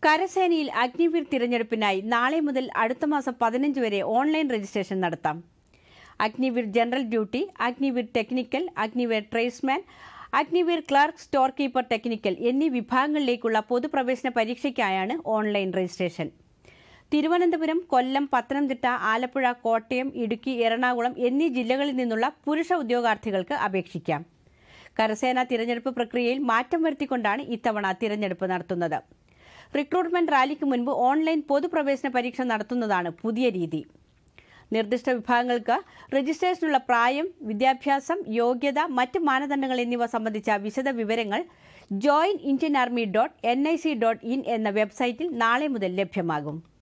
കരസേനയിൽ അഗ്നിവീർ തിരഞ്ഞെടുപ്പിനായി നാളെ മുതൽ അടുത്ത മാസം പതിനഞ്ച് വരെ ഓൺലൈൻ രജിസ്ട്രേഷൻ നടത്താം Agniveer general duty Agniveer technical Agniveer tradesman Agniveer clerk storekeeper technical എന്നീ വിഭാഗങ്ങളിലേക്കുള്ള പൊതുപ്രവേശന പരീക്ഷയ്ക്കായാണ് ഓൺലൈൻ രജിസ്ട്രേഷൻ തിരുവനന്തപുരം കൊല്ലം പത്തനംതിട്ട ആലപ്പുഴ കോട്ടയം ഇടുക്കി എറണാകുളം എന്നീ ജില്ലകളിൽ നിന്നുള്ള പുരുഷ ഉദ്യോഗാർത്ഥികൾക്ക് അപേക്ഷിക്കാം കരസേന തിരഞ്ഞെടുപ്പ് പ്രക്രിയയിൽ മാറ്റം വരുത്തിക്കൊണ്ടാണ് ഇത്തവണ തിരഞ്ഞെടുപ്പ് നടത്തുന്നത് റിക്രൂട്ട്മെന്റ് റാലിക്ക് മുൻപ് ഓൺലൈൻ പൊതുപ്രവേശന പരീക്ഷ നടത്തുന്നതാണ് പുതിയ രീതി നിർദ്ദിഷ്ട വിഭാഗങ്ങൾക്ക് രജിസ്ട്രേഷനുള്ള പ്രായം വിദ്യാഭ്യാസം യോഗ്യത മറ്റ് മാനദണ്ഡങ്ങൾ എന്നിവ സംബന്ധിച്ച വിശദ വിവരങ്ങൾ join Indian army dot N I C dot in എന്ന വെബ്സൈറ്റിൽ നാളെ മുതൽ ലഭ്യമാകും